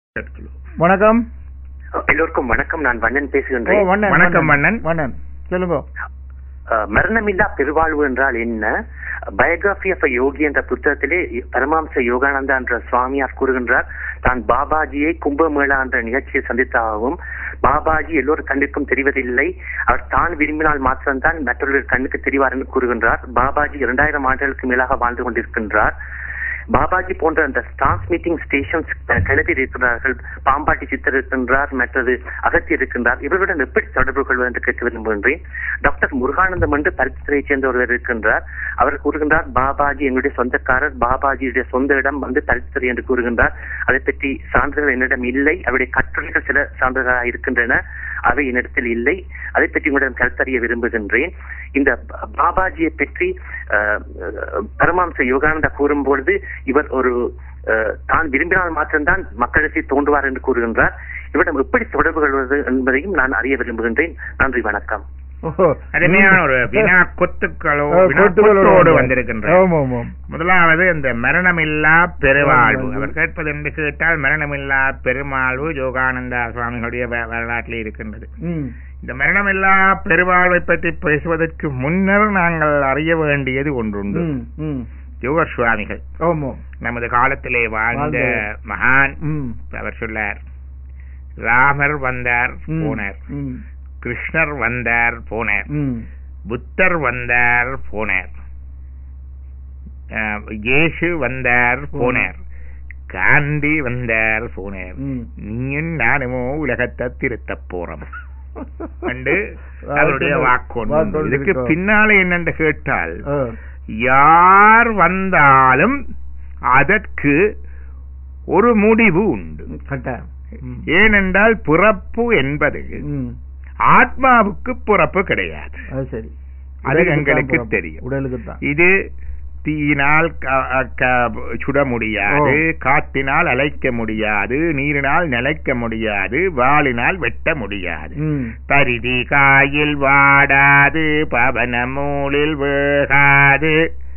வணக்கம் எல்லோருக்கும் வணக்கம் நான் வண்ணன் ஓ பேசுகின்றேன் வண்ணன் வணக்கம், வண்ணன் வண்ணன் சொல்லுங்க அஹ், மரணமில்லா பெருவாழ்வு என்றால் என்ன பயோகிராபி ஆஃப் யோகி என்ற புத்தகத்திலே பரமாம்ச யோகானந்தா என்ற சுவாமியார் கூறுகின்றார் தான் பாபாஜியை கும்பமேளா என்ற நிகழ்ச்சியை சந்தித்ததாகவும் பாபாஜி எல்லோரும் கண்ணுக்கும் தெரிவதில்லை அவர் தான் விரும்பினால் மாத்திரம்தான் மற்றவர்கள் கண்ணுக்கு தெரிவார் என்று கூறுகின்றார் பாபாஜி இரண்டாயிரம் ஆண்டுகளுக்கு மேலாக வாழ்ந்து கொண்டிருக்கின்றார் பாபாஜி போன்ற அந்த டிரான்ஸ்மிட்டிங் ஸ்டேஷன்ஸ் கிளப்பி இருக்கிறார்கள் பாம்பாட்டி சித்தர் இருக்கின்றார் மற்றது அகத்தி இருக்கின்றார் இவர்களுடன் எப்படி தொடர்பு கொள்வது என்று கேட்க விரும்புகின்றேன் டாக்டர் முருகானந்தம் என்று பருத்தித்துறையைச் சேர்ந்த ஒருவர் இருக்கின்றார் அவர் கூறுகின்றார் பாபாஜி எங்களுடைய சொந்தக்காரர் பாபாஜியுடைய சொந்த இடம் வந்து பருத்தித்துறை என்று கூறுகின்றார் அதை பற்றி சான்றுகள் என்னிடம் இல்லை அவருடைய கட்டுரைகள் சில சான்றுகளாக இருக்கின்றன அவை என்னிடத்தில் இல்லை அதை பற்றி உங்களிடம் கருத்தறிய விரும்புகின்றேன் இந்த ப- பாபாஜியை பற்றி அஹ், அஹ், பரமாம்ச யோகானந்தா கூறும்பொழுது இவர் ஒரு அஹ், தான் விரும்பினால் மாத்திரம்தான் மக்களுக்கு தோன்றுவார் என்று கூறுகின்றார் இவரிடம் எப்படி தொடர்பு கொள்வது என்பதையும் நான் அறிய விரும்புகின்றேன் நன்றி வணக்கம் ஓஹோ. அருமையான ஒரு வினா கொத்துக்களோ ஓ, வினா கொத்துக்களோடு கொத்தோடு வந்தார். வந்திருக்கின்ற ஆமாம், ஆமாம். முதலாவது இந்த மரணமில்லா பெருவாழ்வு ஆமாம். அவர் கேட்பது என்று கேட்டால் மரணமில்லா பெருமாழ்வு யோகானந்தா சுவாமிகளுடைய வ- வரலாற்றில் இருக்கின்றது ம். இந்த மரணமில்லா பெருவாழ்வை பற்றி பேசுவதற்கு முன்னர் நாங்கள் அறிய வேண்டியது ஒன்றுண்டு ம், ம். யோக சுவாமிகள் ஆமாம். நமது காலத்திலே வாழ்ந்த வாழ்ந்த- மகான் ம். அவர் சொல்லார் ராமர் வந்தார் ம். போனார் ம். கிருஷ்ணர் வந்தார் போனார் ம். புத்தர் வந்தார் போனார் அஹ், இயேசு வந்தார் போனார் காந்தி வந்தார் போனார் ம். நீயும் நானுமோ உலகத்தை திருத்தப் போறோம் அண்டு அவருடைய வாக்கொண்டு வாக்கொண்டு இதுக்கு இருக்கோம். பின்னால என்னென்று கேட்டால் ஆ. யார் வந்தாலும் அதற்கு ஒரு முடிவு உண்டு கட்டாயம். ம். ஏனென்றால் பிறப்பு என்பது ம். ஆத்மாவுக்கு பிறப்பு கிடையாது அது சரி அது உடலுக்கு எங்களுக்கு தான் தெரியும். உடலுக்கு தான் இது தீயினால் க- க- சுட முடியாது காற்றினால் அழைக்க முடியாது நீரினால் நிலைக்க முடியாது வாளினால் வெட்ட முடியாது ம். பரிதி காயில் வாடாது பவன மூலில் வேகாது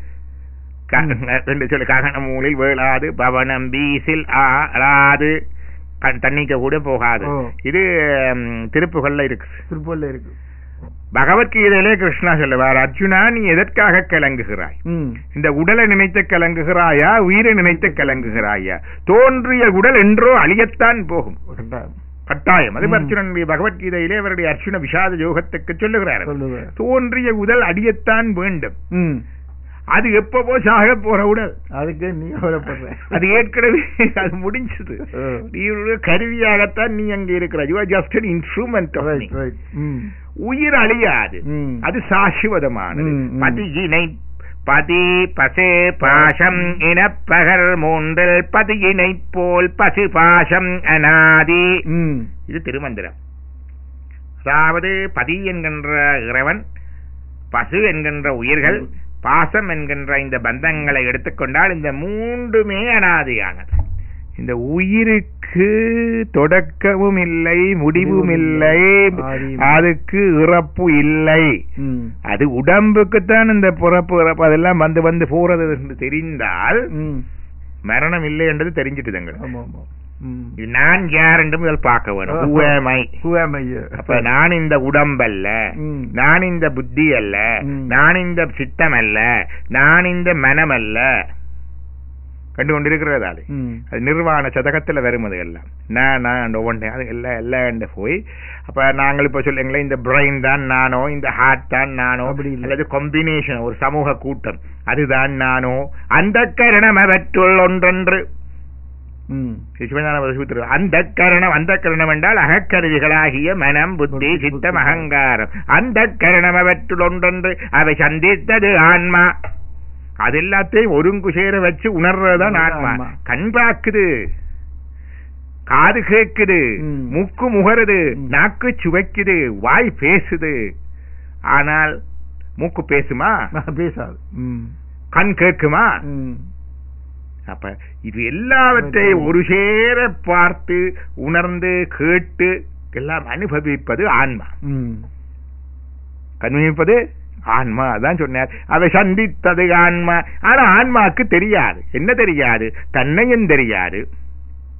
க- என்று சொல்லி ககன மூலில் வேளாது பவனம் வீசில் ஆறாது கண் தண்ணிக்க கூட போகாது ஓ. இது ம், திருப்புகள்ல இருக்கு திருப்பூர்ல இருக்கு பகவத்கீதையிலே கிருஷ்ணா சொல்லுவார் அர்ஜுனா நீ எதற்காக கலங்குகிறாய் ம். இந்த உடலை நினைத்து கலங்குகிறாயா உயிரை நினைத்து கலங்குகிறாயா தோன்றிய உடல் என்றோ அழியத்தான் போகும் கட்டாயம். கட்டாயம் அது ம். அர்ஜுனனுடைய பகவத்கீதையிலே அவருடைய அர்ஜுன விஷாத யோகத்துக்கு சொல்லுகிறார் சொல்லுங்க தோன்றிய உடல் அடியத்தான் வேண்டும் ம். அது எப்பவோ சாக போற உடல் அதுக்கு நீ கவலைப்படுற அது ஏற்கனவே அது முடிஞ்சது ஆ. நீ ஒரு கருவியாகத்தான் நீ அங்க இருக்கிற you are just an instrument right right ம் உயிர் அழியாது ம். அது சாஸ்வதமானது ம், ம். பதியினை பதி பசு பாசம் இனப்பகர் மூன்றில் பதியினை போல் பசு பாசம் அனாதி ம். இது திருமந்திரம் அதாவது பதி என்கின்ற இறைவன் பசு என்கின்ற உயிர்கள் பாசம் என்கின்ற இந்த பந்தங்களை எடுத்துக்கொண்டால் இந்த மூன்றுமே அனாதியானது இந்த உயிருக்கு தொடக்கமும் இல்லை முடிவும் இல்லை ஆதி- அதுக்கு இறப்பு இல்லை ம். அது உடம்புக்குத்தான் இந்த பிறப்பு இறப்பு அதெல்லாம் வந்து வந்து போறது என்று தெரிந்தால் ம். மரணம் இல்லை என்றது தெரிஞ்சிட்டுதுங்க ஆமா ஆமா ம். இது நான் யார் என்று முதல் பார்க்க வேணும் Who am I? Who am I? அப்ப நான் இந்த உடம்பல்ல ம். நான் இந்த புத்தி அல்ல ம். நான் இந்த சித்தம் அல்ல நான் இந்த மனம் அல்ல கண்டு கொண்டிருக்கிறது அது ம். அது நிர்வாண சதகத்துல வரும் அது எல்லாம் நான் நான் ஒவ்வொன்றே அது எல்லாம் எல்லாம் போய் அப்ப நாங்கள் இப்ப சொல்லுங்களேன் இந்த பிரெயின் தான் நானோ இந்த ஹார்ட் தான் நானோ அப்படி இல்லை. அல்லது காம்பினேஷன் ஒரு சமூக கூட்டம் அதுதான் நானோ அந்த கரணம் அவற்றுள் ஒன்றென்று ம். சிவஞான சூத்திரம் அந்த கரணம் அந்த கரணம் என்றால் அகக்கருவிகளாகிய மனம் புத்தி சித்தம் அகங்காரம் அந்த கரணம் அவற்றுள் ஒன்றென்று அவை சந்தித்தது ஆன்மா அது எல்லாத்தையும் ஒருங்கு சேர வச்சு உணர்றதுதான் ஆன்மா ஆன்மா. கண் பார்க்குது காது கேக்குது ம். மூக்கு முகருது ம். நாக்கு சுவைக்குது வாய் பேசுது ஆனால் மூக்கு பேசுமா பேசாது ம். கண் கேக்குமா ம். அப்ப இது எல்லாவற்றையும் ஒரு சேர பார்த்து உணர்ந்து கேட்டு எல்லாம் அனுபவிப்பது ஆன்மா ம். அனுபவிப்பது ஆன்மா அதான் சொன்னார் அதை சந்தித்தது ஆன்மா ஆனா ஆன்மாக்கு தெரியாது என்ன தெரியாது தன்னையும் தெரியாது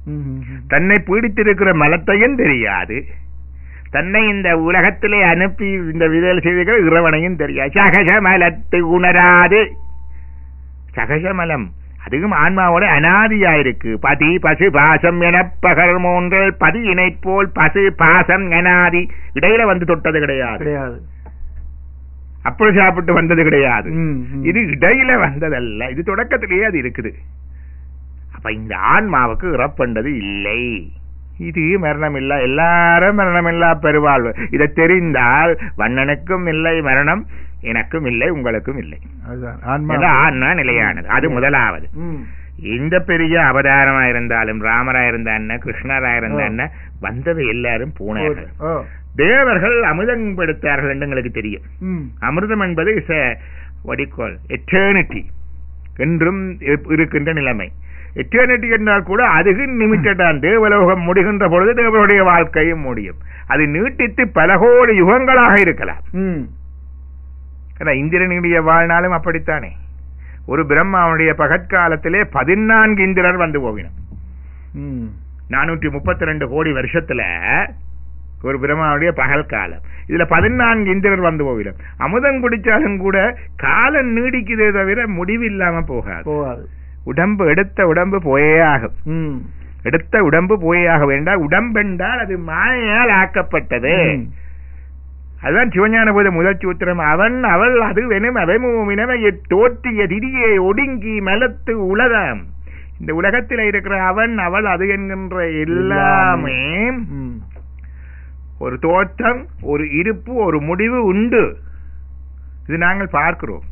ம், ம், ம். தன்னை பீடித்திருக்கிற மலத்தையும் தெரியாது தன்னை இந்த உலகத்திலே அனுப்பி இந்த விதையில் செய்திருக்கிற இறைவனையும் தெரியாது சகஜமலத்தை உணராது சகஜமலம் அதுவும் ஆன்மாவோட அனாதியா இருக்கு பதி பசு பாசம் என பகர் மூன்றல் பதி இணைப்போல் பசு பாசம் அனாதி இடையில வந்து தொட்டது கிடையாது கிடையாது அப்படி சாப்பிட்டு வந்தது கிடையாது ம், ம். இது இடையில வந்ததல்ல இது தொடக்கத்திலேயே அது இருக்குது அப்ப இந்த ஆன்மாவுக்கு இறப்பண்டது இல்லை இது மரணம் இல்ல எல்லாரும் மரணம் இல்லா பெருவாழ்வு இதை தெரிந்தால் வண்ணனுக்கும் இல்லை மரணம் எனக்கும் இல்லை உங்களுக்கும் இல்லை அதுதான் ஆன்மா ஏன்னா ஆன்மா நிலையானது அது முதலாவது ம். இந்த பெரிய அவதாரமா இருந்தாலும் ராமரா இருந்த என்ன கிருஷ்ணரா இருந்த என்ன வந்தது எல்லாரும் பூனார்கள் ஓ தேவர்கள் அமிர்தம் படுத்தார்கள் என்று எங்களுக்கு தெரியும் ம். அமிர்தம் என்பது இஸ் வடிக்கோல் எட்டர்னிட்டி என்றும் இருப்- இருக்கின்ற நிலைமை எட்டர்னிட்டி என்றால் கூட அதுக்கு நிமித்ததான் தேவலோகம் முடிகின்ற பொழுது தேவருடைய வாழ்க்கையும் முடியும் அது நீட்டித்து பல கோடி யுகங்களாக இருக்கலாம் ம். ஏன்னா இந்திரனுடைய வாழ்நாளும் அப்படித்தானே ஒரு பிரம்மாவுடைய பகற்காலத்திலே பதினான்கு இந்திரர் வந்து போவினர் ம். நானூற்றி முப்பத்தி ரெண்டு கோடி வருஷத்துல ஒரு பிரம்மாவுடைய பகல் காலம் இதுல பதினான்கு இந்திரர் வந்து போவிடும் அமுதம் குடிச்சாலும் கூட காலம் நீடிக்குதே தவிர முடிவு இல்லாம போகாது போகாது உடம்பு எடுத்த உடம்பு போயே ஆகும் ம். எடுத்த உடம்பு போயே ஆக வேண்டாம் உடம்பென்றால் அது மாயையால் ஆக்கப்பட்டது ம். அதுதான் சிவஞான போத முதல் சூத்திரம் அவன் அவள் அது வெனும் அவமுமினவையை தோற்றிய திதியை ஒடுங்கி மலத்து உலகம் இந்த உலகத்தில் இருக்கிற அவன் அவள் அது என்கின்ற எல்லாமே ம். ஒரு தோற்றம் ஒரு இருப்பு ஒரு முடிவு உண்டு இது நாங்கள் பார்க்கிறோம்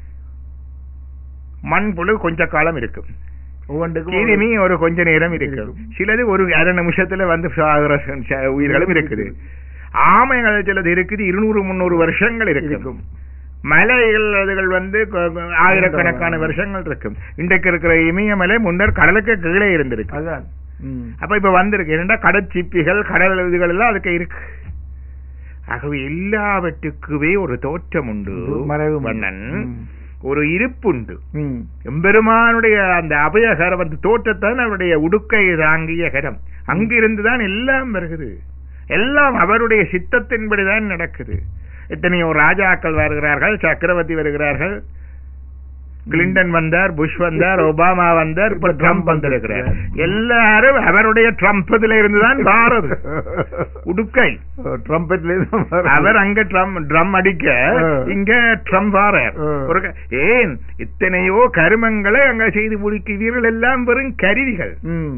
மண் புழு கொஞ்ச காலம் இருக்கும் ஒவ்வொன்றுக்கும் கிருமி ஒரு கொஞ்ச நேரம் இருக்கும் இருக்கும். சிலது ஒரு அரை நிமிஷத்துல வந்து சாகுற ச- உயிர்களும் இருக்குது ஆமைகள் சிலது இருக்குது இருநூறு முந்நூறு வருஷங்கள் இருக்கும் இருக்கும் மலைகள் அதுகள் வந்து கொ- கொ- ஆயிரக்கணக்கான வருஷங்கள் இருக்கும் இன்றைக்கு இருக்கிற இமயமலை முன்னர் கடலுக்கு கீழே இருந்திருக்கு அதான் ம். அப்ப இப்ப வந்திருக்கு என்னடா கடற்சிப்பிகள் கடல் இதுகள் எல்லாம் அதுக்கு இருக்கு ஆகவே எல்லாவற்றுக்குமே ஒரு தோற்றம் உண்டு மறைவு வண்ணன் ம். ஒரு இருப்புண்டு ம். எம்பெருமானுடைய அந்த அபயகரம் அந்த தோற்றத்தான் அவருடைய உடுக்கை தாங்கிய கரம் அங்கிருந்துதான் எல்லாம் வருகிறது எல்லாம் அவருடைய சித்தத்தின்படிதான் நடக்குது எத்தனையோ ராஜாக்கள் வருகிறார்கள் சக்கரவர்த்தி வருகிறார்கள் கிளின்டன் வந்தார் புஷ் வந்தார் ஒபாமா வந்தார் இப்ப ட்ரம்ப் வந்திருக்கிறார் எல்லாரும் அவருடைய ட்ரம்ப் இதுல இருந்துதான் வாரது உடுக்கை ட்ரம்பெட்ல இருந்து வர- அவர் அங்க ட்ரம் ட்ரம் அடிக்க ஆ. இங்க ட்ரம் வாரார் ஆ. ஒரு க- ஏன் இத்தனையோ கருமங்களை அங்க செய்து முடிக்கிறீர்கள் எல்லாம் வெறும் கருவிகள் ம்.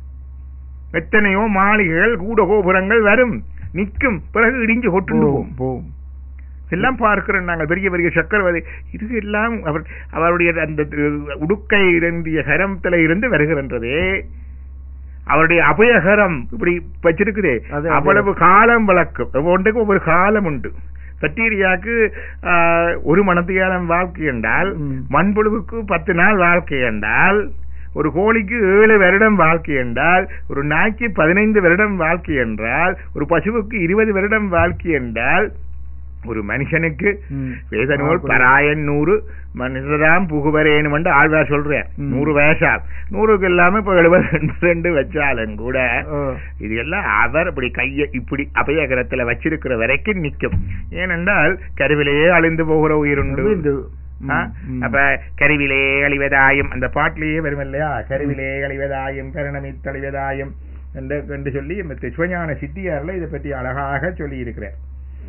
எத்தனையோ மாளிகைகள் கூட கோபுரங்கள் வரும் நிற்கும் பிறகு இடிஞ்சு கொட்டு போகும், போகும். எல்லாம் பார்க்கிறோம் நாங்கள் பெரிய பெரிய சக்கரவர்த்தி இது எல்லாம் அவர் அவருடைய அந்த உடுக்கை இருந்திய கரத்துல இருந்து வருகின்றதே அவருடைய அபயகரம் இப்படி வச்சிருக்குதே அது அவ்வளவு காலம் வழக்கும் ஒவ்வொன்றுக்கும் ஒவ்வொரு காலம் உண்டு பட்டீரியாக்கு ஆஹ், ஒரு மணத்தியாலம் வாழ்க்கை என்றால் ம். மண்புழுவுக்கு பத்து நாள் வாழ்க்கை என்றால் ஒரு கோழிக்கு ஏழு வருடம் வாழ்க்கை என்றால் ஒரு நாய்க்கு பதினைந்து வருடம் வாழ்க்கை என்றால் ஒரு பசுவுக்கு இருபது வருடம் வாழ்க்கை என்றால் ஒரு மனுஷனுக்கு ம். வேத நூல் ஆ, பராயன் நூறு மனிதராம் புகுவரேனும் என்று ஆழ்வார் சொல்றேன் ம். நூறு வயசால் நூறுக்கு இல்லாம இப்ப எழுபது ரெண்டு ரெண்டு வச்சாலும் கூட ஓ. இது எல்லாம் அவர் இப்படி கைய இப்படி அபயகரத்துல வச்சிருக்கிற வரைக்கும் நிக்கும் ஏனென்றால் கருவிலேயே அழிந்து போகிற உயிருண்டு இது, ம், ஆ? ம். அப்ப கருவிலே அழிவதாயும் அந்த பாட்டிலேயே வரும் இல்லையா கருவிலே அழிவதாயும் கரணமித் அழிவதாயும் என்று என்று சொல்லி இந்த சிவஞான சித்தியார்ல இதை பற்றி அழகாக சொல்லி இருக்கிறார்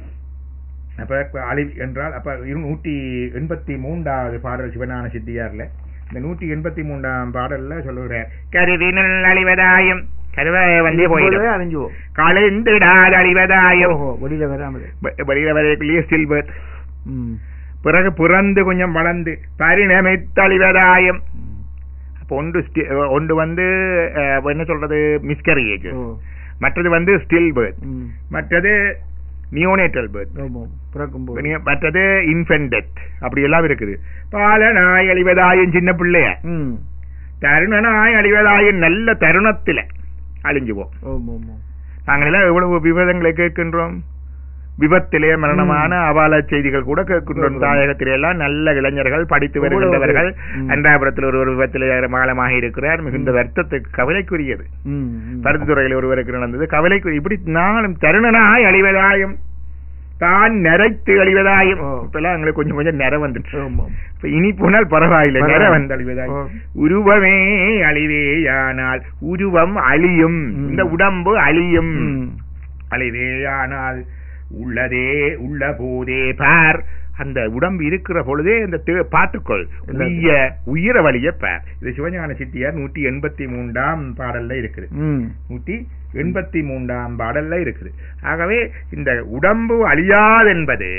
அப்ப இப்ப அழிவு என்றால் அப்ப இரு- நூற்றி எண்பத்தி மூன்றாவது பாடல் சிவஞான சித்தியார்ல இந்த நூற்றி எண்பத்தி மூன்றாம் பாடல்ல சொல்லுகிறார் கருவினுள் அழிவதாயும் கருவை வந்தே போயிடும் இப்பொழுதே அழிஞ்சு போகும். கலைந்திடால் அழிவதாயும் ஓஹோ வெளியில வராமல் வ- வெளியில வரையிலேயே சில்வர் ம். பிறகு பிறந்து கொஞ்சம் வளர்ந்து பரிணமித்தழிவதாயும் ம். அப்போ ஒன்று sti- ஒன்று வந்து அஹ், என்ன சொல்றது மிஸ்கரேஜ் ஓ. மற்றது வந்து ஸ்டில் பேர்த் ம். மற்றது நியோனேட்டல் பேர்த் ஆமாம். பிறக்கும்போது மற்றது இன்ஃபென்ட் டெத் அப்படி எல்லாம் இருக்குது பால நாய் அழிவதாயும் சின்ன பிள்ளைய ம். தருண நாய் அழிவதாயும் நல்ல தருணத்துல அழிஞ்சுவோம் ஆமாம், ஆமாம். நாங்கள் எல்லாம் எவ்வளவு விவாதங்களை கேட்கின்றோம் விபத்திலே மரணமான அபால செய்திகள் கூட கேட்கின்றோம் கேட்கிறோம். தாயகத்திலே எல்லாம் நல்ல இளைஞர்கள் படித்து எவ்வளவு வருகின்றவர்கள் ம். அன்றாபுரத்தில் ஒரு ஒரு விபத்திலே மாலமாக இருக்கிறார் மிகுந்த வருத்தத்துக்கு கவலைக்குரியது ம், ம். பருத்தித்துறையில் ஒருவருக்கு நடந்தது கவலைக்குரிய இப்படி நாளும் தருணனாய் அழிவதாயும் தான் நிறைத்து அழிவதாயும் ஓ. இப்பெல்லாம் எங்களுக்கு கொஞ்சம் கொஞ்சம் நிற வந்துட்டு ஆமாம். இப்ப இனி போனால் பரவாயில்லை நிற பரவாயில்லை. வந்து அழிவதாய் ஓ. உருவமே அழிவேயானால் உருவம் அழியும் ம். இந்த உடம்பு அழியும் ம். அழிவேயானால் உள்ளதே உள்ள போதே பார் அந்த உடம்பு இருக்கிற பொழுதே இந்த தே- பார்த்துக்கொள் உய்ய உயிர வழிய பார் இது சிவஞான சித்தியார் நூற்றி எண்பத்தி மூன்றாம் பாடல்ல இருக்குது ம். நூற்றி எண்பத்தி மூன்றாம் பாடல்ல இருக்குது ஆகவே இந்த உடம்பு அழியாதென்பது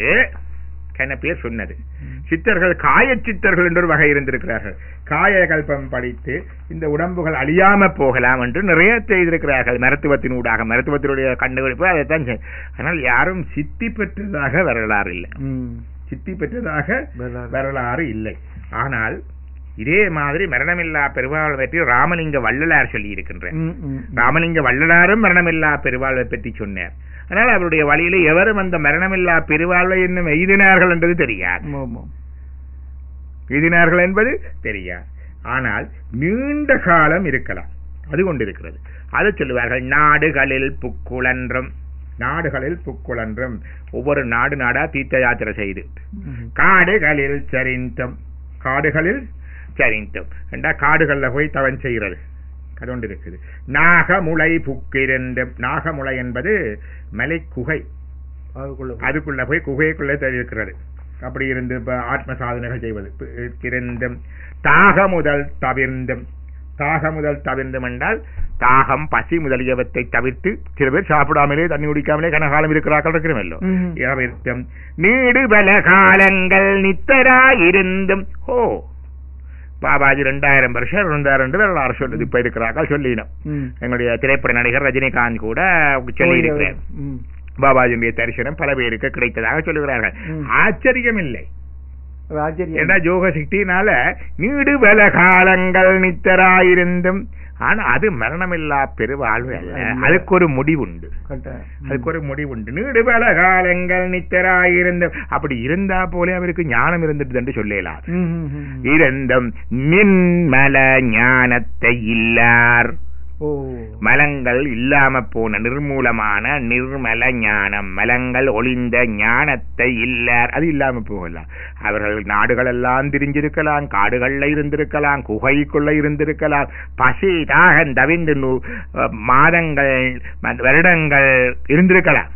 கன பேர் சொன்னது சித்தர்கள் காய சித்தர்கள் என்ற ஒரு வகை இருந்திருக்கிறார்கள் காய கல்பம் படித்து இந்த உடம்புகள் அழியாம போகலாம் என்று நிறைய செய்திருக்கிறார்கள் மருத்துவத்தினூடாக மருத்துவத்தினுடைய கண்டுபிடிப்பு அதைத்தான் செய்- ஆனால் யாரும் சித்தி பெற்றதாக வரலாறு இல்லை ம். சித்தி பெற்றதாக வரலாறு. வரலாறு இல்லை ஆனால் இதே மாதிரி மரணமில்லா பெருவாழ்வை பற்றி ராமலிங்க வள்ளலார் சொல்லி இருக்கின்றேன் ம், ம். ராமலிங்க வள்ளலாரும் மரணமில்லா பெருவாழ்வை பற்றி சொன்னார் ஆனால் அவருடைய வழியில எவரும் அந்த மரணமில்லா பெருவாழ்வை என்னும் எய்தினார்கள் என்பது தெரியாது ஆமாம், ஆமாம். எய்தினார்கள் என்பது தெரியாது ஆனால் நீண்ட காலம் இருக்கலாம் அது கொண்டிருக்கிறது அது சொல்லுவார்கள் நாடுகளில் புக்குழன்றும் நாடுகளில் புக்குழன்றும் ஒவ்வொரு நாடு நாடா தீர்த்த யாத்திரை செய்து ம். காடுகளில் சரிந்தம் காடுகளில் சரிந்தம் என்றா காடுகள்ல போய் தவன் செய்கிறது அது ஒன்று இருக்குது நாகமுளை புக்கிருந்தும் நாகமுளை என்பது மலை குகை அதுக்குள்ள போ. அதுக்குள்ள போய் குகைக்குள்ளே இருக்கிறது அப்படி இருந்து இப்ப ஆத்ம சாதனைகள் செய்வது பி- கிருந்தும் தாக முதல் தவிர்ந்தும் தாக முதல் தவிர்ந்தும் என்றால் தாகம் பசி முதலியவற்றை தவிர்த்து சில பேர் சாப்பிடாமலே தண்ணி குடிக்காமலே கனகாலம் இருக்கிறார்கள் இருக்கிறமல்லோ ம். தவிர்த்தும் நீடு பல காலங்கள் நித்தராயிருந்தும் ஓ பாபாஜி ரெண்டாயிரம் வருஷம் ரெண்டாயிரம் ரெண்டு வரலாறு சொல்லுது இப்ப இருக்கிறார்கள் சொல்லினோம் ம். எங்களுடைய திரைப்பட நடிகர் ரஜினிகாந்த் கூட சொல்லி இருக்கிறார் ம். பாபாஜியுடைய தரிசனம் பல பேருக்கு கிடைத்ததாக சொல்லுகிறார்கள் ம். ஆச்சரியம் இல்லை அது ஆச்சரியம். ஏன்னா யோக சக்தியினால நீடு பல காலங்கள் நித்தராயிருந்தும் ஆனா அது மரணமில்லா பெருவாழ்வு அல்ல அல்ல. அதுக்கு ஒரு முடிவுண்டு கரெக்டா. அதுக்கு ஒரு முடிவுண்டு நீடு பல காலங்கள் நித்தராயிருந்தும் அப்படி இருந்தா போல அவருக்கு ஞானம் இருந்துட்டு என்று சொல்லலாம் ம், ம், ம். இருந்தும் நின்மல ஞானத்தை இல்லார் ஓ மலங்கள் இல்லாம போன நிர்மூலமான நிர்மல ஞானம் மலங்கள் ஒளிந்த ஞானத்தை இல்லார் அது இல்லாம போகலாம் அவர்கள் நாடுகள் எல்லாம் திரிஞ்சிருக்கலாம் காடுகள்ல இருந்திருக்கலாம் குகைக்குள்ள இருந்திருக்கலாம் பசி தாகம் தவிந்து நு- அஹ் மாதங்கள் ம- வருடங்கள் இருந்திருக்கலாம்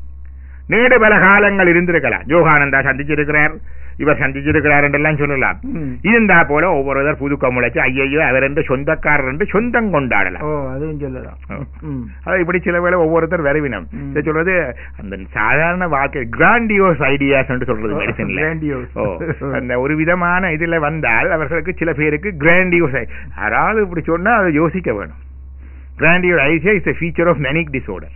நீடு பல காலங்கள் இருந்திருக்கலாம் யோகானந்தா சந்திச்சிருக்கிறார் இவர் சந்திச்சிருக்கிறார் என்றெல்லாம் சொல்லலாம் ம். இருந்தா போல ஒவ்வொருவர் புதுக்கம் முளைச்சு ஐயையோ அவர் என்று சொந்தக்காரர் என்று சொந்தம் கொண்டாடலாம் ஓ அதுவும் சொல்லலாம் ஓ. ம். அது இப்படி சில வேளை ஒவ்வொருத்தர் வரவினம் ம். இதை சொல்றது அந்த சாதாரண வாழ்க்கை கிராண்டியோஸ் ஐடியாஸ் என்று சொல்றது ஓ, மெடிசன்ல grandiose. ஓ அந்த ஒரு விதமான இதுல வந்தால் அவர்களுக்கு சில பேருக்கு கிராண்டியோஸ் யாராவது இப்படி சொன்னா அதை யோசிக்க வேணும் grandiose idea is feature of manic disorder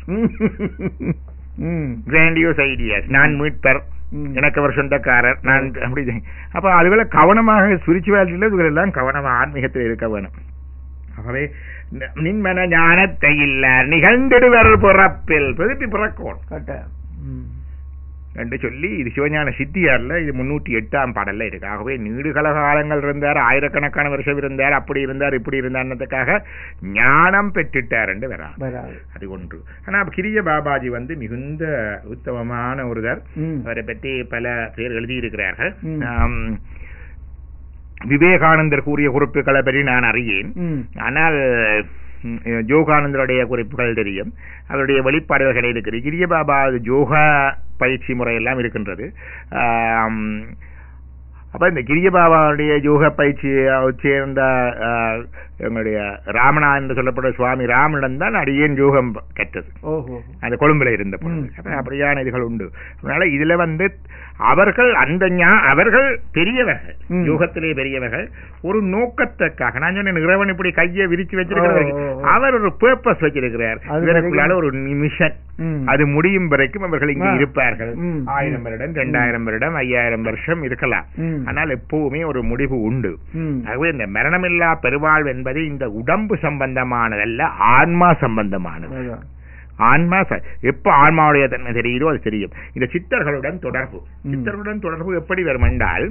ம். கிராண்டியோஸ் ஐடியாஸ் நான் மீட்பர் ம். எனக்கு அவர் சொந்தக்காரர் நான் அப்படி அப்ப அதுகளை கவனமாக ஸ்பிரிச்சுவாலிட்டியில இதுகளெல்லாம் கவனமா ஆன்மீகத்தில் இருக்க வேணும் ஆகவே ந- நின்மன ஞானத்தை இல்ல நிகழ்ந்திடுவர் பிறப்பில் திருப்பி பிறக்கணும் கரெக்டா. ம். என்று சொல்லி இது சிவஞான சித்தியார்ல இது முன்னூத்தி எட்டாம் பாடல்ல இருக்கு ஆகவே நீடுகள காலங்கள் இருந்தார் ஆயிரக்கணக்கான வருஷம் இருந்தார் அப்படி இருந்தார் இப்படி இருந்தார்ன்றதுக்காக ஞானம் பெற்றுட்டார் என்று வரா வராது அது ஒன்று ஆனா கிரிய பாபாஜி வந்து மிகுந்த உத்தமமான ஒருவர் ம். அவரை பற்றி பல பேர் எழுதியிருக்கிறார்கள் ம். ஆம், விவேகானந்தர் கூறிய குறிப்புகளை பற்றி நான் அறியேன் ம். ஆனால் ம், யோகானந்தருடைய குறிப்புகள் தெரியும் அவருடைய வெளிப்பாடுகள் இருக்கிறது கிரிய பாபா யோகா பயிற்சி முறையெல்லாம் இருக்கின்றது ஆம், அப்ப இந்த கிரிய பாபாவுடைய யோக பயிற்சியை சேர்ந்த ஆ, எங்களுடைய ராமனா என்று சொல்லப்பட்ட சுவாமி ராமனிடம் தான் அடியேன் யோகம் கற்றது ஓஹோ அந்த கொழும்புல இருந்த பொழுது ம். அப்ப அப்படியான இதுகள் உண்டு அதனால இதுல வந்து அவர்கள் அந்த ஞா- அவர்கள் பெரியவர்கள் ம். யோகத்திலே பெரியவர்கள் ஒரு நோக்கத்துக்காக நான் சொன்னேன் இறைவன் இப்படி கையை விரிச்சு வச்சிருக்கிறார் ஓ, ஓ, ஓ. அவர் ஒரு பேர்பஸ் வச்சிருக்கிறார் அது இதற்குள்ளால ஒரு மிஷன் ம். அது முடியும் வரைக்கும் அவர்கள் இங்கு ஆ. இருப்பார்கள் ம். ஆயிரம் வருடம் ரெண்டாயிரம் வருடம் ஐயாயிரம் வருஷம் இருக்கலாம் ம். ஆனால் எப்பவுமே ஒரு முடிவு உண்டு ம். ஆகவே இந்த மரணமில்லா பெருவாழ்வு என்பது இந்த உடம்பு சம்பந்தமானதல்ல ஆன்மா சம்பந்தமானது அதான். ஆன்மா ச- எப்ப ஆன்மாவுடைய தன்மை தெரியுதோ அது தெரியும் இந்த சித்தர்களுடன் தொடர்பு ம். சித்தர்களுடன் தொடர்பு எப்படி வரும் என்றால்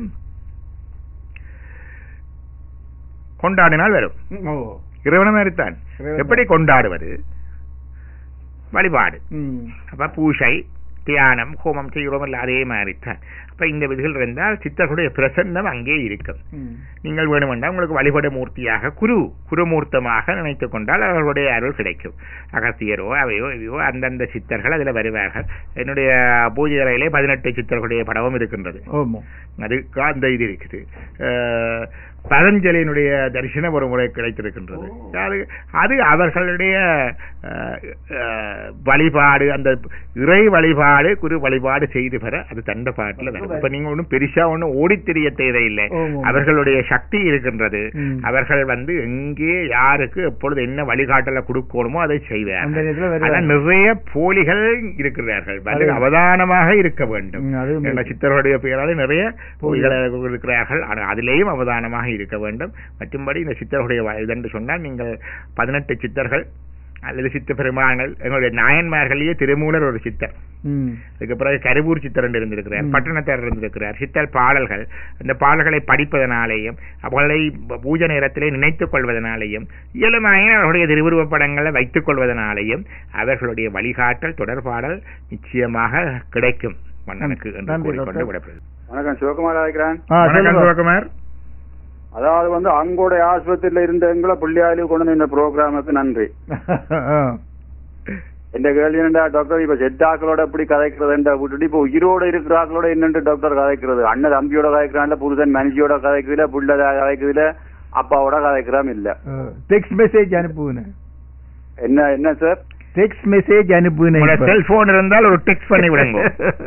கொண்டாடினால் வரும் ஓ இறைவன மாதிரித்தான் இறைவன் எப்படி கொண்டாடுவது வழிபாடு ம் அப்ப பூஜை தியானம் ஹோமம் செய்கிறோம் இல்ல அதே மாதிரித்தான் அப்ப இந்த விதிகள் இருந்தால் சித்தர்களுடைய பிரசன்னம் அங்கே இருக்கும் ம் நீங்கள் வேணுமென்றால் உங்களுக்கு வழிபட மூர்த்தியாக குரு குருமூர்த்தமாக நினைத்துக் கொண்டால் அவர்களுடைய அருள் கிடைக்கும் அகத்தியரோ அவையோ இவையோ அந்தந்த சித்தர்கள் அதில் வருவார்கள் என்னுடைய பூஜை அறையிலே பதினெட்டு சித்தர்களுடைய படமும் இருக்கின்றது ஓமோ அது அந்த இது இருக்குது அஹ், பதஞ்சலியினுடைய தரிசனம் ஒரு முறை கிடைத்திருக்கின்றது அது அது அவர்களுடைய அஹ், அஹ், வழிபாடு அந்த இறை வழிபாடு குரு வழிபாடு செய்து பெற அது தண்ட பாட்டில் வரும் இப்ப நீங்க ஒன்றும் பெருசா ஒன்றும் ஓடித் தெரிய தேவையில்லை ஆமாம். அவர்களுடைய சக்தி இருக்கின்றது ம். அவர்கள் வந்து எங்கே யாருக்கு எப்பொழுது என்ன வழிகாட்டலை கொடுக்கணுமோ அதை அந்த செய்வார்கள் நேரத்துல வருவாங்க. ஆனா நிறைய போலிகள் இருக்கிறார்கள் வந்து அது- அவதானமாக இருக்க வேண்டும் ம், அது ஏன்னா சித்தர்களுடைய பெயரால் நிறைய போலிகளை இருக்கிறார்கள் ஆனால் அதிலேயும் அவதானமாக இருக்க வேண்டும் மற்றும்படி இந்த சித்தர்களுடைய வ- இதென்று சொன்னால் நீங்கள் பதினெட்டு சித்தர்கள் அல்லது சித்த பெருமான்கள் எங்களுடைய நாயன்மார்களையே திருமூலர் ஒரு சித்தர் ம் அதுக்கு பிறகு கருவூர் சித்தர் என்று இருந்திருக்கிறார் ம். பட்டணத்தார் இருந்திருக்கிறார் சித்தர் பாடல்கள் அந்த பாடல்களை படிப்பதனாலேயும் அவர்களை ப- பூஜை நேரத்திலே நினைத்துக் கொள்வதனாலேயும் இயலுமாயின் அவர்களுடைய திருவுருவப் படங்களை வைத்துக் கொள்வதனாலேயும் அவர்களுடைய வழிகாட்டல் தொடர்பாடல் நிச்சயமாக கிடைக்கும் மன்னனுக்கு என்று நன்றி, கூறிக்கொண்டு டாக்டர். விடப்படுது வணக்கம் சிவகுமார் அழைக்கிறேன் ஆ வணக்கம் சொல்லுங்க சிவகுமார் அதாவது வந்து அங்கோட ஆஸ்பத்திரியில இருந்த எங்களை புள்ளியாலி கொண்டு வந்து இந்த ப்ரோக்ராமுக்கு நன்றி ஆ. எந்த கேள்வி என்னடா டாக்டர் இப்ப செட்டாக்களோட எப்படி கதைக்கிறதுன்ற விட்டுட்டு இப்ப உயிரோட இருக்கிற ஆக்களோட என்னண்டு டாக்டர் கதைக்கிறது அண்ணன் தம்பியோட கதைக்கிறான்ல புருஷன் மனுஷியோட கதைக்குதுல புள்ள கதைக்குதுல அப்பாவோட கதைக்கிறாம் இல்ல டெக்ஸ்ட் மெசேஜ் அனுப்புனேன் என்ன என்ன சார் டெக்ஸ்ட் மெசேஜ் அனுப்புனேன் உங்களோட இப்ப. செல்போன் இருந்தால் ஒரு டெக்ஸ்ட் பண்ணி விடுங்க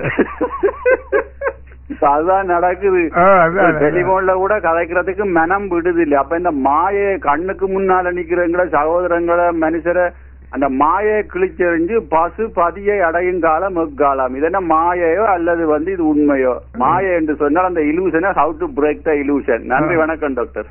இப்ப அதுதான் நடக்குது ஆ, அதான், அதான். டெலிபோன்ல கூட கதைக்கிறதுக்கு மனம் விடுது இல்ல அப்ப இந்த மாயை கண்ணுக்கு முன்னால நிக்கிறவங்கள சகோதரங்களை மனுஷரை அந்த மாயை கிழிச்செறிஞ்சு பசு பதியை அடையும் காலம் எக்காலம் இது என்ன மாயையோ அல்லது வந்து இது உண்மையோ மாயை என்று சொன்னால் அந்த இலூஷனை how to break the illusion நன்றி வணக்கம் டாக்டர்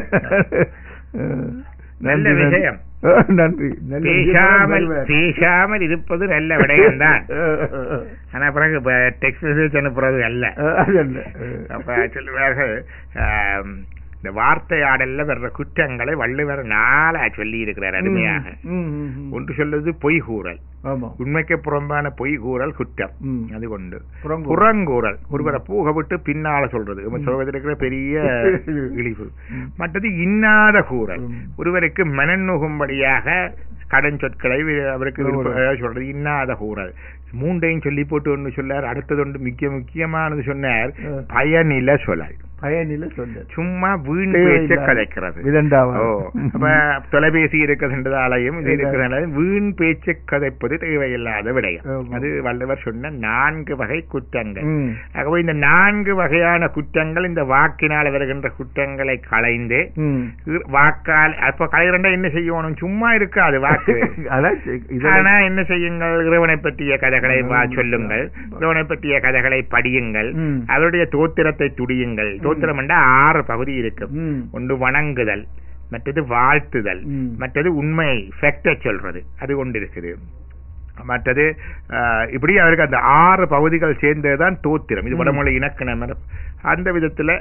நல்ல நன்றி, விஷயம். நன்றி. நன்றி நல்ல பேசாமல் விஷயம். பேசாமல் இருப்பது நல்ல விடயம்தான் ஆனா பிறகு டெக்ஸ்ட் மெசேஜ் அனுப்புறது அல்ல அது அல்ல. அப்ப சொல்லுவார்கள் ஆம், இந்த வார்த்தையாடல்ல வர்ற குற்றங்களை வள்ளுவர் நாளா சொல்லி இருக்கிறார் அருமையாக ம், ம், ம். ஒன்று சொல்லுது பொய் கூறல் ஆமா உண்மைக்கு புறம்பான பொய் கூறல் குற்றம் ம். அது கொண்டு புறங்கூறல். புறங்கூறல் ஒருவரை பூக விட்டு பின்னால சொல்றது நம்ம சொல்வதில் இருக்கிற பெரிய இழிவு ம். மற்றது இன்னாத கூறல் ம். ஒருவருக்கு மனநுகும்படியாக கடன் சொற்களை வி- அவருக்கு கூறல். விருப்ப- சொல்றது இன்னாத கூறல் மூண்டையும் சொல்லி போட்டு ஒன்று சொன்னார் அடுத்தது ஒன்று முக்கிய முக்கியமானது சொன்னார் ஆ. பயனில சொல்லாய் பயனில சொல்லு சும்மா வீண் தேவையில்லாத பேச்ச கதைக்கிறது விதண்டாவா. ஓ அப்ப தொலைபேசி இருக்கிறதாலையும் இது இல்ல. இருக்கிறதாலையும் வீண் பேச்சு கதைப்பது தேவையில்லாத விடயம் ஆமா. அது வள்ளுவர் சொன்ன நான்கு வகை குற்றங்கள் ம். ஆகவே இந்த நான்கு வகையான குற்றங்கள் இந்த வாக்கினால் வருகின்ற குற்றங்களை களைந்து ம். இ- வாக்கால் அப்ப கலைகிறண்டா என்ன செய்யணும் சும்மா இருக்காது வாக்கு அதான் சரி. இதெல்லாம் ஆனா என்ன செய்யுங்கள் இறைவனை பற்றிய கதைகளை வா- சொல்லுங்கள் இறைவனை பற்றிய கதைகளை படியுங்கள் ம். அவருடைய தோத்திரத்தை துடியுங்கள் தோத்திரம் என்றா ஆறு பகுதி இருக்கும் ம். ஒன்று வணங்குதல் மற்றது வாழ்த்துதல் ம். மற்றது உண்மை ஃபேக்டை சொல்றது அது கொண்டு இருக்குது மற்றது ஆஹ், இப்படி அவருக்கு அந்த ஆறு பகுதிகள் சேர்ந்ததுதான் தோத்திரம் இது ம். வடமொழி இணக்கணம் அந்த விதத்துல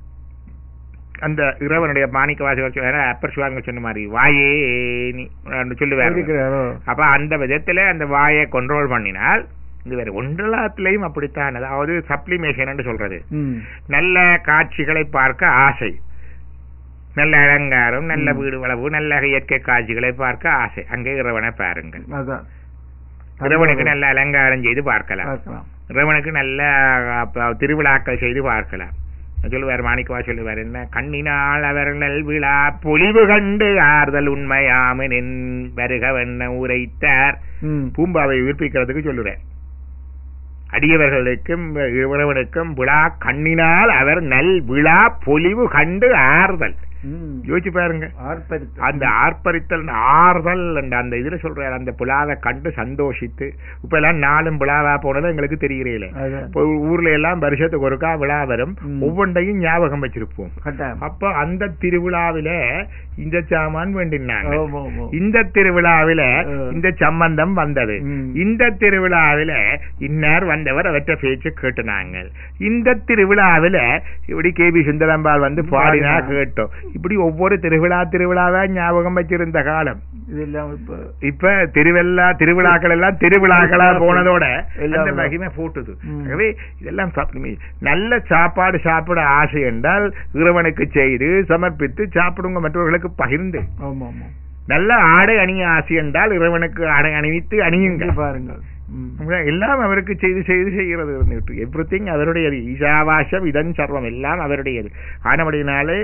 அந்த இறைவனுடைய மாணிக்க வாசகர் அப்பர் சிவாங்க சொன்ன மாதிரி வாயே நீ சொல்லுவாரு இருக்கிறாரோ அப்ப அந்த விதத்துல அந்த வாயை கண்ட்ரோல் பண்ணினால் இது வேற ஒன்றலாத்திலையும் அப்படித்தான் அதாவது சப்ளிமேஷன் சொல்றது ம். நல்ல காட்சிகளை பார்க்க ஆசை நல்ல அலங்காரம் நல்ல ம். வீடு வளவு நல்ல இயற்கை காட்சிகளை பார்க்க ஆசை அங்கே இறைவனை பாருங்கள் அதான் இறைவனுக்கு நல்ல அலங்காரம் செய்து பார்க்கலாம் பார்க்கலாம் இறைவனுக்கு நல்ல அப்ப, திருவிழாக்கள் செய்து பார்க்கலாம் சொல்லுவார் மாணிக்கவா சொல்லுவார் என்ன கண்ணினால் அவர்கள் விழா பொலிவு கண்டு ஆறுதல் உண்மையாமன் வருகவென்ன உரைத்தார் ம். பூம்பாவை உயிர்ப்பிக்கிறதுக்கு சொல்லுறேன் அடியவர்களுக்கும் இறைவனுக்கும் விழா கண்ணினால் அவர் நல் விழா பொலிவு கண்டு ஆறுதல் ம். யோசிச்சு பாருங்க ஆர்ப்பரித்தல். அந்த ஆர்ப்பரித்தல் அந்த ஆறுதல் அந்த அந்த இதுல சொல்றாரு அந்த புலாவை கண்டு சந்தோஷித்து இப்ப எல்லாம் நாளும் விழாவா போனது எங்களுக்கு தெரியறீங்களே அதான். இப்போ ஊர்ல எல்லாம் வருஷத்துக்கு ஒருக்கா விழா வரும் ம். ஒவ்வொன்றையும் ஞாபகம் வச்சிருப்போம் கட்டாயம். அப்ப அந்த திருவிழாவில இந்த சாமான் வேண்டினாங்க ஆமா, ஆமா. இந்த திருவிழாவில ஆ. இந்த சம்பந்தம் வந்தது ம். இந்த திருவிழாவில இன்னார் வந்தவர் அவற்ற பேச்சு கேட்டுனாங்க இந்த திருவிழாவில இப்படி கே பி சுந்தரம்பாள் வந்து பாடினா பாடினா. கேட்டோம் இப்படி ஒவ்வொரு திருவிழா திருவிழாவா ஞாபகம் வச்சிருந்த காலம் இதெல்லாம் இப்ப இப்ப திருவெல்லா திருவிழாக்கள் எல்லாம் திருவிழாக்களா போனதோட எல்லாம் அந்த மகிமை போட்டுது ம். ஆகவே இதெல்லாம் சாப்பிடுமே நல்ல சாப்பாடு சாப்பிட ஆசை என்றால் இறைவனுக்கு செய்து சமர்ப்பித்து சாப்பிடுங்க மற்றவர்களுக்கு பகிர்ந்து ஆமா ஆமா நல்ல ஆடை அணிய ஆசை என்றால் இறைவனுக்கு ஆடை அணிவித்து அணியுங்க இங்கே பாருங்கள் ம். எல்லாம் அவருக்கு செய்து செய்து செய்கிறது எவ்ரி திங் அவருடையது ஈசாவாசம் இதன் சர்வம் எல்லாம் அவருடையது ஆனபடினாலே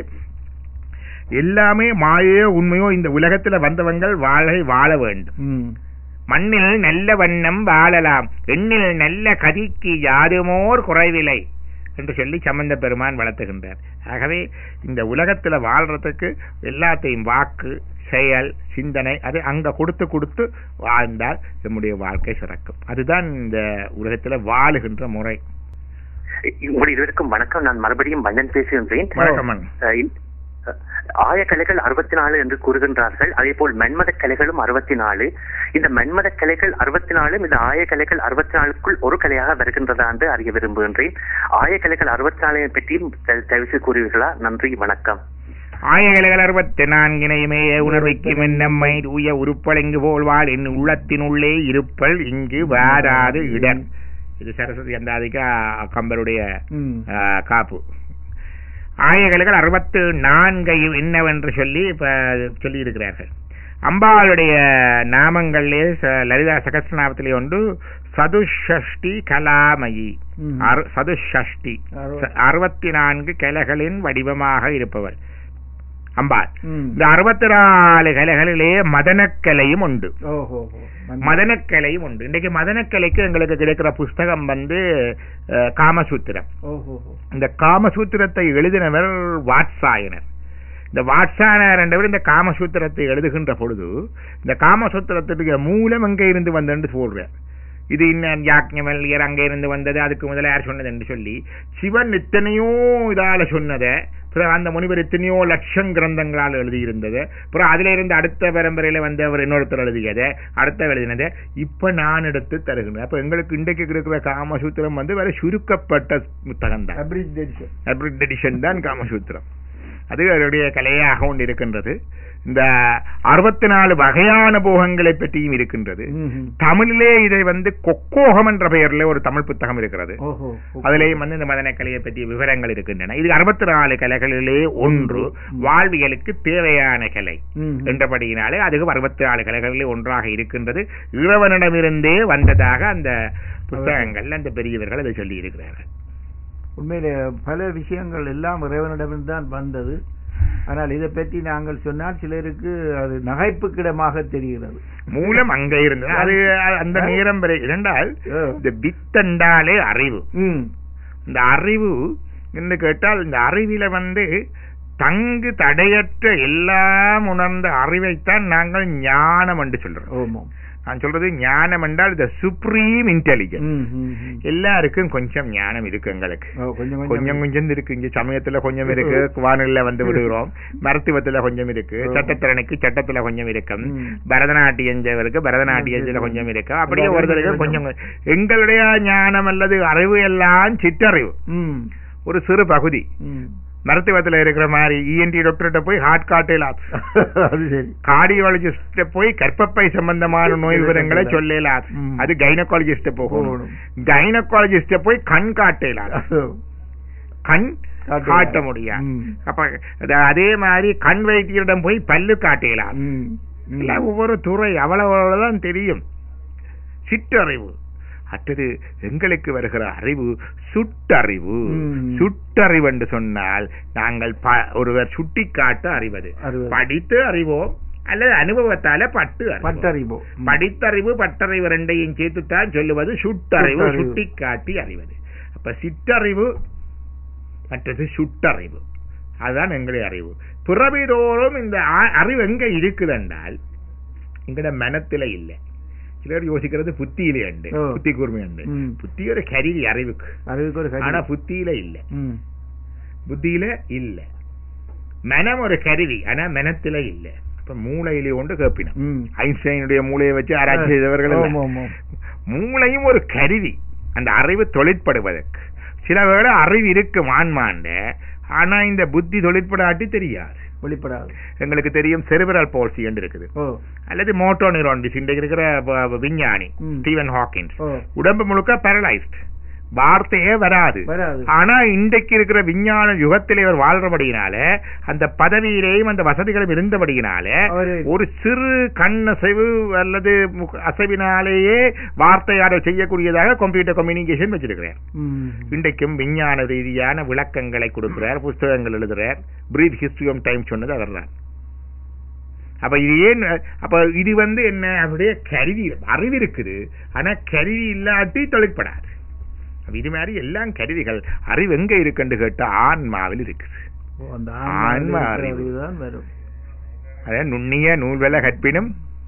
எல்லாமே மாயோ உண்மையோ இந்த உலகத்துல வந்தவங்கள் வாழை வாழ வேண்டும் ம். மண்ணில் நல்ல வண்ணம் வாழலாம் எண்ணில் நல்ல கதிக்கு யாருமோர் குறைவில்லை என்று சொல்லி சம்பந்த பெருமான் வளர்த்துகின்றார் ஆகவே இந்த உலகத்துல வாழ்றதுக்கு எல்லாத்தையும் வாக்கு செயல் சிந்தனை அது அங்க கொடுத்து கொடுத்து வாழ்ந்தால் நம்முடைய வாழ்க்கை சிறக்கும் அதுதான் இந்த உலகத்துல வாழுகின்ற முறை உங்கள் இருவருக்கும் வணக்கம் நான் மறுபடியும் மன்னன் பேசுகின்றேன் வணக்கம் அண்ணா. அஹ் இந்த- அஹ் ஆய கலைகள் அறுபத்தி நாலு என்று கூறுகின்றார்கள் அதே போல் மென்மத கலைகளும் அறுபத்தி நாலு இந்த மென்மத கலைகள் அறுபத்தி நாலும் இந்த ஆய கலைகள் அறுபத்தி நாலுக்குள் ஒரு கலையாக வருகின்றதா என்று அறிய விரும்புகின்றேன் ஆய கலைகள் அறுபத்தி நாலை பற்றியும் த- தயவு செய்து கூறுவீர்களா நன்றி வணக்கம் ஆயகலைகள் அறுபத்தி நான்கினையுமே உணர்வைக்கும் என்னம்மை தூய உருப்பல் போல் வாழ் என் உள்ளத்தினுள்ளே இருப்பல் இங்கு வாராது இடர் இது சரஸ்வதி அந்தாதிக்கு கம்பருடைய ம். ஆ, காப்பு ஆயகலைகள் அறுபத்து நான்கை என்னவென்று சொல்லி இப்ப சொல்லி இருக்கிறார்கள் அம்பாளுடைய நாமங்களிலே ச- லலிதா சகஸ்ரநாமத்திலே ஒன்று சதுஷஷ்டி கலாமயி ம். அறு- சதுஷஷ்டி அறுப- அறுபத்தி நான்கு கிளைகளின் வடிவமாக இருப்பவர் அம்பாள் ம். இந்த அறுபத்தி நாலு கிளைகளிலே மதனக்கலையும் உண்டு ஓஹோ ஓஹோ. நன்றி. மதனக்கலையும் உண்டு இன்றைக்கு மதனக்கலைக்கு எங்களுக்கு கிடைக்கிற புஸ்தகம் வந்து அஹ், காமசூத்திரம் ஓஹோ ஓஹோ. இந்த காமசூத்திரத்தை எழுதினவர் வாட்சாயனர் இந்த வாட்சாயனர் என்றவர் இந்த காமசூத்திரத்தை எழுதுகின்ற பொழுது இந்த காமசூத்திரத்துக்கு மூலம் எங்கே இருந்து வந்தன்னு சொல்றார் இது இன்னும் யாக்ஞவல்யர் அங்கே இருந்து வந்தது அதுக்கு முதல்ல யார் சொன்னது என்று சொல்லி சிவன் இத்தனையோ இதால சொன்னதை பிறகு அந்த முனிவர் எத்தனையோ லட்சம் கிரந்தங்களால் எழுதியிருந்தது பிறகு அதுல இருந்து அடுத்த பரம்பரையில வந்து அவர் இன்னொருத்தர் எழுதியதை அடுத்த எழுதினதை இப்ப நான் எடுத்து தருகிறேன் அப்ப எங்களுக்கு இன்றைக்கு இருக்கிற காமசூத்திரம் வந்து வேற சுருக்கப்பட்ட புத்தகம் தான் Abridged edition. ஹைபிரிட் எடிஷன் தான் காமசூத்திரம் அது அவருடைய கலையாக கொண்டு இருக்கின்றது இந்த அறுபத்தி நாலு வகையான போகங்களை பற்றியும் இருக்கின்றது ம்ஹும். தமிழிலே இதை வந்து கொக்கோகம் என்ற பெயர்ல ஒரு தமிழ் புத்தகம் இருக்கிறது ஓஹோ அதிலேயும் வந்து இந்த மதன கலையை பற்றிய விவரங்கள் இருக்கின்றன இது அறுபத்தி நாலு கலைகளிலே ஒன்று வாழ்வியலுக்கு தேவையான கலை ம்ஹும். என்றபடியினாலே அதுக்கு அறுபத்தி நாலு கலைகளிலே ஒன்றாக இருக்கின்றது இறைவனிடமிருந்தே வந்ததாக அந்த புத்தகங்கள் அந்த பெரியவர்கள் அதை சொல்லி இருக்கிறார்கள் உண்மையிலே பல விஷயங்கள் எல்லாம் இறைவனிடமிருந்து தான் வந்தது ஆனால் இதை பற்றி நாங்கள் சொன்னால் சிலருக்கு அது நகைப்புக்கிடமாக தெரிகிறது மூலம் அங்க இருந்தது அது அந்த நேரம் வரை இரண்டால் ஆ. இந்த வித்தண்டாலே அறிவு ம் இந்த அறிவு என்று கேட்டால் இந்த அறிவில வந்து தங்கு தடையற்ற எல்லாம் உணர்ந்த அறிவைத்தான் நாங்கள் ஞானம் என்று சொல்றோம் ஓமாம் நான் சொல்றது ஞானம் என்றால் இந்த சுப்ரீம் இன்டெலிஜென்ஸ் ம், ம், ம். எல்லாருக்கும் கொஞ்சம் ஞானம் இருக்கு எங்களுக்கு ஓ, கொஞ்சம் கொஞ்சம் கொஞ்சம் இருக்கு இங்க சமயத்துல கொஞ்சம் இருக்கு வானிலை வந்து விடுகிறோம் மருத்துவத்துல கொஞ்சம் இருக்கு ஓ. சட்டத்திறனுக்கு சட்டத்துல கொஞ்சம் இருக்கும் ம். பரதநாட்டியஞ்சவருக்கு பரதநாட்டியத்துல ம். கொஞ்சம் இருக்கு அப்படியே அதாவது ஒருத்தருக்கு கொஞ்சம். கொஞ்சம் எங்களுடைய ஞானம் அல்லது அறிவு எல்லாம் சிற்றறிவு ம், ஒரு சிறு பகுதி ம். மருத்துவத்துல இருக்கிற மாதிரி இஎன்டி டாக்டர்கிட்ட போய் ஹார்ட் காட்டலாம் அது சரி கார்டியாலஜிஸ்ட போய் கர்ப்பப்பை சம்பந்தமான நோய் விவரங்களை சொல்லலாம் ம். அது கைனகாலஜிஸ்ட போகணும் போகணும். கைனகாலஜிஸ்ட போய் கண் காட்டலாம் கண் காட்டலாம். காட்ட முடியாது ம். அப்ப அது அதே மாதிரி கண் வைத்தியரிடம் போய் பல்லு காட்டலாம் ம், ம். இல்ல ஒவ்வொரு துறை அவ்வளவு அவ்வளவுதான் தெரியும் சிற்றறிவு அடுத்தது எங்களுக்கு வருகிற அறிவு சுட்டறிவு ம். சுட்டறிவு என்று சொன்னால் நாங்கள் ப- ஒருவர் சுட்டி காட்ட அறிவது அறிவது. படித்து அறிவோம் அல்லது அனுபவத்தால பட்டு அறிவோம். பட்டறிவோ ம். படித்தறிவு பட்டறிவு ரெண்டையும் சேர்த்துத்தான் சொல்லுவது சுட்டறிவு சுட்டறிவு. சுட்டி காட்டி அறிவது அப்ப சிற்றறிவு மற்றது சுட்டறிவு அதுதான் எங்களுடைய அறிவு பிறவிதோறும் இந்த ஆ- அறிவு எங்க இருக்குது என்றால் எங்கட மனத்தில இல்லை சிலர் யோசிக்கிறது புத்தியிலே உண்டு ஓ. புத்தி கூர்மை உண்டு ம். புத்தி ஒரு கருவி அறிவுக்கு அறிவுக்கு ஒரு கருவி. ஆனா புத்தியில இல்ல ம். புத்தியில இல்ல மனம் ஒரு கருவி ஆனா மனத்தில இல்ல இப்ப மூளையிலே ஒன்று கேப்பினம் ம். ஐன்ஸ்டைனுடைய மூளையை வச்சு ஆராய்ச்சி செய்தவர்கள் ஆமா, எல்லாம். ஆமா. மூளையும் ஒரு கருவி அந்த அறிவு தொழிற்படுவதற்கு சில வேளை அறிவு இருக்கும் ஆன்மாண்ட ஆனா இந்த புத்தி தொழிற்படாட்டி தெரியாது வெளிப்படாது எங்களுக்கு தெரியும் செரிபரல் பால்சி என்று இருக்குது ஓ அல்லது மோட்டோ நியூரான் டிஸ் இன்றைக்கு இருக்கிற வ- வ- விஞ்ஞானி ம். ஸ்டீவன் ஹாக்கின்ஸ் ஓ உடம்பு முழுக்க பேரலைஸ்ட் வார்த்தையே வராது வராது ஆனா இன்றைக்கு இருக்கிற விஞ்ஞான யுகத்திலே அவர் வாழ்றபடியினால அந்த பதவியிலேயும் அந்த வசதிகளும் இருந்தபடியினால அவரு ஒரு சிறு கண் அசைவு அல்லது முக- அசைவினாலேயே வார்த்தையாடல் செய்யக்கூடியதாக கம்ப்யூட்டர் கம்யூனிகேஷன் வச்சிருக்கிறார் ம். இன்றைக்கும் விஞ்ஞான ரீதியான விளக்கங்களை கொடுக்கிறார் புஸ்தகங்கள் எழுதுறார் பிரீத் ஹிஸ்டரி ஆஃப் டைம் சொன்னது அவர்தான் அப்ப இது ஏன் அப்ப இது வந்து என்ன அவருடைய கருவி அறிவு இருக்குது ஆனா கருவி இல்லாட்டி தொழிற்படாது அப்ப இது மாதிரி எல்லாம் கருவிகள் அறிவு எங்க இருக்குன்னு கேட்டா ஆன்மாவில் இருக்குது ஓ, அந்த ஆன்மா ஆன்மா அறிவு. அறிவுதான் வரும் அதான் நுண்ணிய நூல்வெல கற்பினும்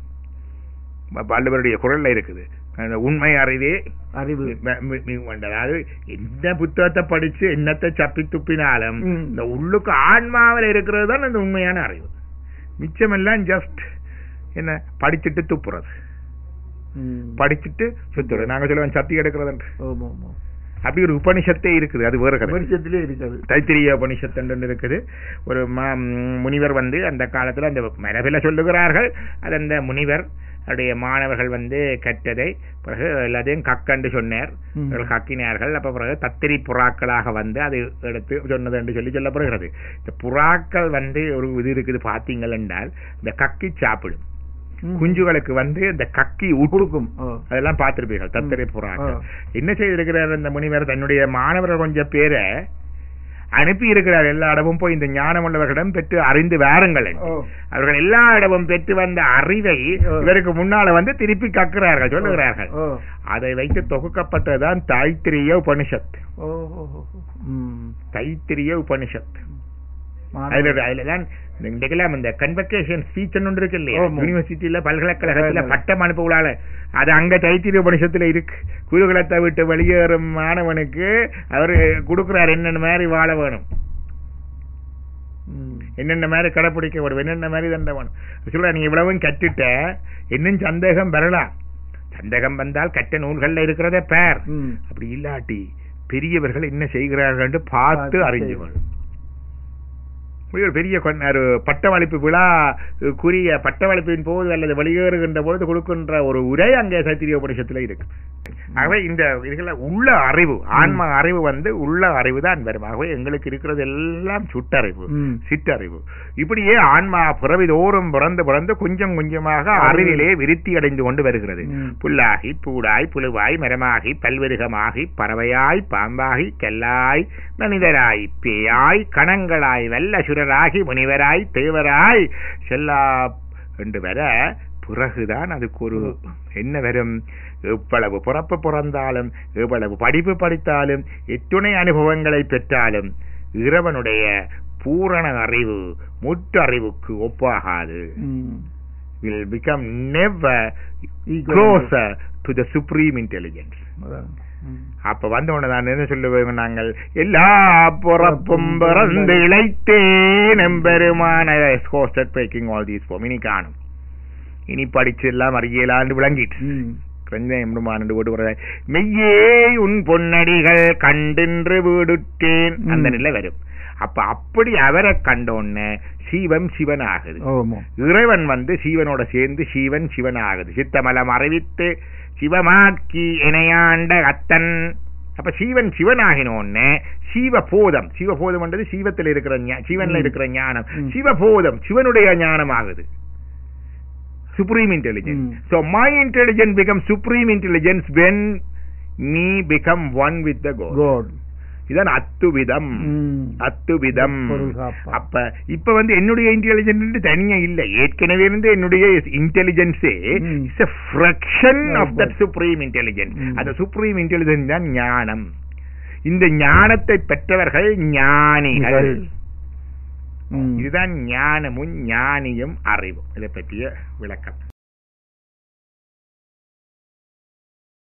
வ- வள்ளுவருடைய குரல்ல இருக்குது அந்த உண்மை அறிவே அறிவு ம- மி- மிக வேண்டது. அதாவது எந்த புத்தகத்தை படிச்சு என்னத்தை சப்பி துப்பினாலும் ம். இந்த உள்ளுக்கு ஆன்மாவில் இருக்கிறது தான் அந்த உண்மையான அறிவு மிச்சமெல்லாம் ஜஸ்ட் என்ன படிச்சுட்டு துப்புறது ம். படிச்சுட்டு சுத்துறது நாங்க சொல்லுவோம் சத்தி எடுக்கிறது ஆமா, ஆமா. அப்படி ஒரு உபனிஷத்தே இருக்குது அது வேறு கதை உபனிஷத்திலே இருக்காது தைத்திரிய உபனிஷத்து இருக்குது ஒரு ம- ம், முனிவர் வந்து அந்த காலத்துல அந்த மரபில சொல்லுகிறார்கள் அது அந்த முனிவர் அவருடைய மாணவர்கள் வந்து கற்றதை பிறகு எல்லாத்தையும் கக்கண்டு சொன்னார் ம். அவர்கள் கக்கினார்கள் அப்ப பிறகு தத்திரி புறாக்களாக வந்து அது எடுத்து சொன்னது என்று சொல்லி சொல்லப்படுகிறது இந்த புறாக்கள் வந்து ஒரு இது இருக்குது பார்த்தீங்கள் என்றால் இந்த கக்கி சாப்பிடும் ம். குஞ்சுகளுக்கு வந்து இந்த கக்கி உடுக்கும் கொடுக்கும் ஓ. அதெல்லாம் பார்த்திருப்பீர்கள் தத்திரை புறாக்கள் ஆ. என்ன செய்திருக்கிறார் அந்த முனிவர் தன்னுடைய மாணவர்கள் கொஞ்சம் பேரை அனுப்பி இருக்கிறார் எல்லா இடமும் போய் இந்த ஞானம் உள்ளவர்களிடம் பெற்று அறிந்து வாருங்கள் என்று. ஓ. அவர்கள் எல்லா இடமும் பெற்று வந்த அறிவை ஓ. இவருக்கு முன்னால வந்து திருப்பி கக்குறார்கள் சொல்லுகிறார்கள் ஓ. அதை வைத்து தொகுக்கப்பட்டதுதான் தைத்திரிய உபனிஷத் ஓ, ஓ, ஓ. ம். தைத்திரிய உபனிஷத் மாணவர். அதுல அதுலதான் இன்றைக்கெல்லாம் இந்த கன்வெகேஷன் ஸ்பீச் ஒன்று இருக்கு இல்லையா ஆமா. யூனிவர்சிட்டியில பல்கலைக்கழகத்துல ஆமா. பட்டம் அனுப்புகளால அது அங்க தைத்திரிய உபனிஷத்துல இருக்கு குருகுலத்தை விட்டு வெளியேறும் மாணவனுக்கு அவர் கொடுக்கிறார் என்னென்ன மாதிரி வாழ வேணும் ம். என்னென்ன மாதிரி கடைப்பிடிக்க வேணும் என்னென்ன மாதிரி தண்டை வேணும் சொல்ற நீ இவ்வளவும் கற்றுட்ட இன்னும் சந்தேகம் வரலாம் சந்தேகம் வந்தால் கற்ற நூல்கள்ல இருக்கிறதே பேர் ம். அப்படி இல்லாட்டி பெரியவர்கள் என்ன செய்கிறார்கள் என்று பார்த்து பார்த்து அறிஞ்சு செய்வோம். கொள்ளும் இப்படி ஒரு பெரிய கொன்- ஒரு பட்டமளிப்பு விழா குறிய பட்டமளிப்பின் போது அல்லது வெளியேறுகின்ற பொழுது கொடுக்கின்ற ஒரு உரை அங்கே சத்திரிய உபனிஷத்துல இருக்கு ஆகவே இந்த இதுல உள்ள அறிவு ஆன்ம அறிவு வந்து உள்ள அறிவு தான் வரும் ஆகவே எங்களுக்கு இருக்கிறது எல்லாம் சுட்டறிவு ம். சிற்றறிவு இப்படியே ஆன்மா பிறவிதோறும் பிறந்து பிறந்து கொஞ்சம் கொஞ்சமாக அறிவிலே விருத்தி அடைந்து கொண்டு வருகிறது ம். புல்லாகி பூடாய் புழுவாய் மரமாகி பல்வருகமாகி பறவையாய் பாம்பாகி கல்லாய் மனிதராய் பேயாய் கணங்களாய் வல்ல சுரராகி முனிவராய் தேவராய் செல்லா என்று வர பிறகுதான் அதுக்கு ஒரு என்ன வரும் எவ்வளவு பிறப்பு பிறந்தாலும் எவ்வளவு படிப்பு படித்தாலும் எத்துணை அனுபவங்களை பெற்றாலும் இறைவனுடைய பூரண அறிவு முற்றறிவுக்கு ஒப்பாகாது ம். will become never Equal. closer to the supreme intelligence அதான். ம். அப்ப வந்த உடனே நான் என்ன சொல்லுவேன் நாங்கள் எல்லா பிறப்பும் பிறந்து இழைத்தேன் எம்பெருமான hosted packing all these form இனி காணும் இனி படிச்சு எல்லாம் அறியலான்னு விளங்கிட்டு ம். கொஞ்சம் எம்பெருமான் ஓட்டு வர மெய்யே உன் பொன்னடிகள் கண்டின்று வீடுற்றேன் அந்த ம். நிலை வரும் அப்ப அப்படி அவரை கண்டோன்னு சீவன் சிவன் ஆகுது ஆமா. இறைவன் வந்து சீவனோட சேர்ந்து சீவன் சிவன் ஆகுது சித்தமலம் அறிவித்து சிவமாக்கி இணையாண்ட அத்தன் அப்ப சீவன் சிவன் ஆகினோன்னு சீவபோதம் சிவபோதம்ன்றது சீவத்தில் இருக்கிற ஞா- சிவன்ல ம். இருக்கிற ஞானம் ம். சிவபோதம் சிவனுடைய ஞானம் ஆகுது supreme intelligence Mm. so my intelligence becomes supreme intelligence when me become one with the god God. இதான் அத்துவிதம் ம். அத்துவிதம் பொருள் காப்பா. அப்ப இப்ப வந்து என்னுடைய இன்டெலிஜென்ஸ் தனியா இல்ல ஏற்கனவே இருந்து என்னுடைய இன்டெலிஜென்ஸே ம். It's a fraction of Of that that. supreme intelligence ம். அந்த supreme intelligence தான் ஞானம் இந்த ஞானத்தை பெற்றவர்கள் ஞானிகள் ம். இதுதான் ஞானமும் ஞானியும் அறிவும் இதை பற்றிய விளக்கம்